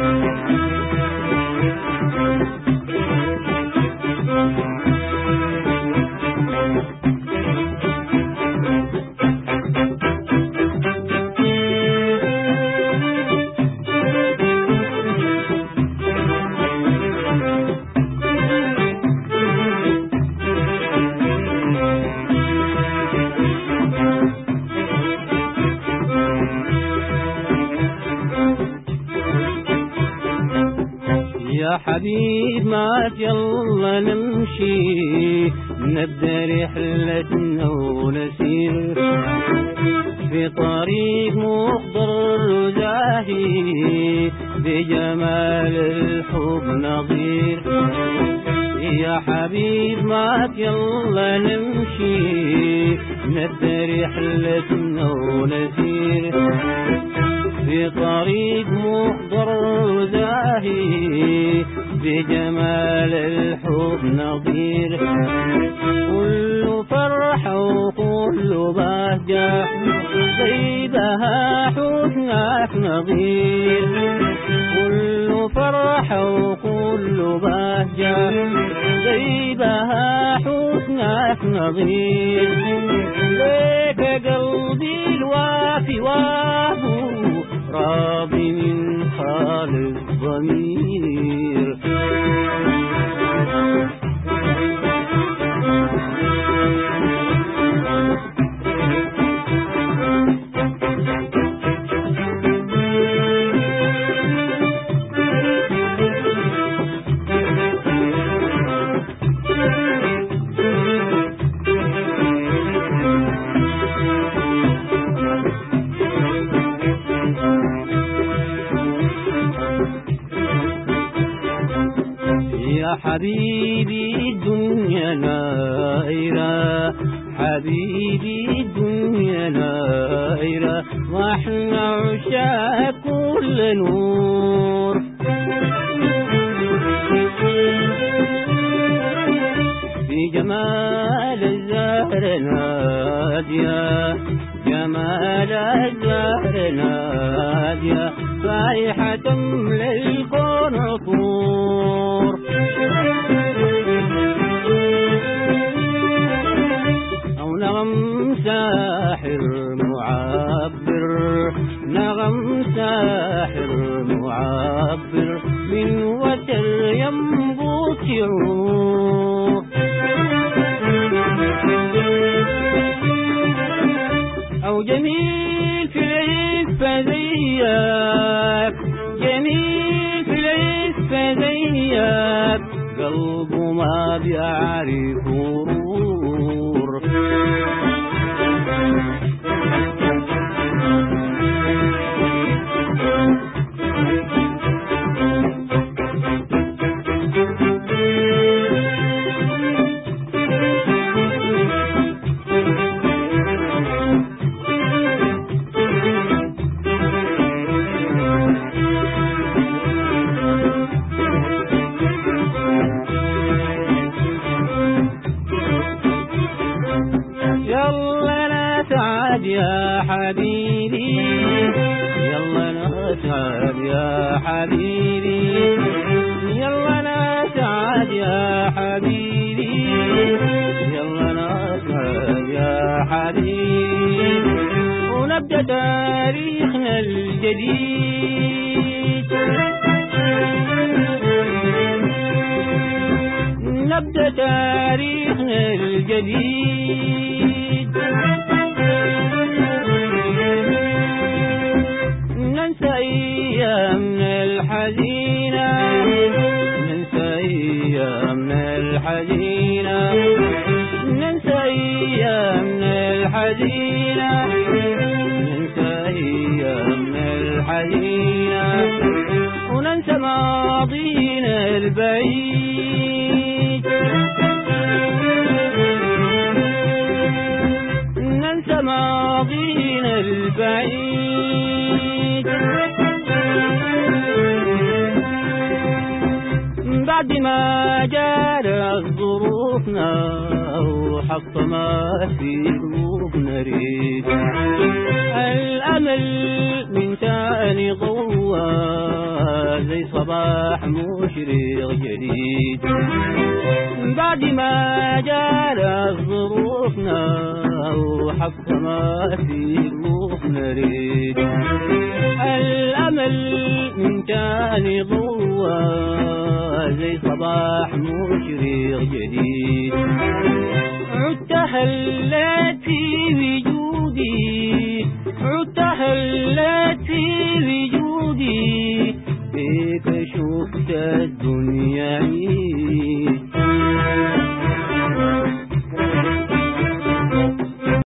يا حبيب ما يلا نمشي نبدأ رحلتنا ونسير في طريق مخضر وزاهي بجمال الحب نظير يا حبيب ما يلا نمشي نبدأ رحلتنا ونسير في طريق مخضر وزاهي بجمال الحب نظير كل فرحة وكل بهجة زيدها حسنك نظير كل فرحة وكل بهجة زيدها حسنك نظير ليك قلبي الوافي وابو راضي من حال الضمير يا حبيبي الدنيا نائرة حبيبي الدنيا نائرة واحنا عشاق كل نور في جمال الزهر نادية جمال الزهر نادية فايحة تملى الكون عطور أو نغم ساحر معبر نغم ساحر معبر من وتر ينبوت يروح أو جميل في العفة زيك جميل في العفة زيك قلبه ما بيعرف غرور يلا نسعد يا حبيبي يلا نسعد يا حبيبي يلا نسعد يا حبيبي يلا نسعد يا حبيبي ونبدأ تاريخنا الجديد نبدأ تاريخنا الجديد ننسى أيامنا الحزينة ننسى أيامنا الحزينة ننسى أيامنا الحزينة ننسى أيامنا الحزينة وننسى ماضينا البعيد ننسى ماضينا البعيد بعد ما جارت ظروفنا وحطمت في قلوبنا ريد الأمل من تاني ضوال زي صباح مشرق جديد بعد ما جارت ظروفنا وحق ما في قلوبنا ريد الأمل من تاني ضوى زي صباح مشرق جديد عدت هلت في وجودي عدت هلت في وجودي بيك شفت الدنيا عيد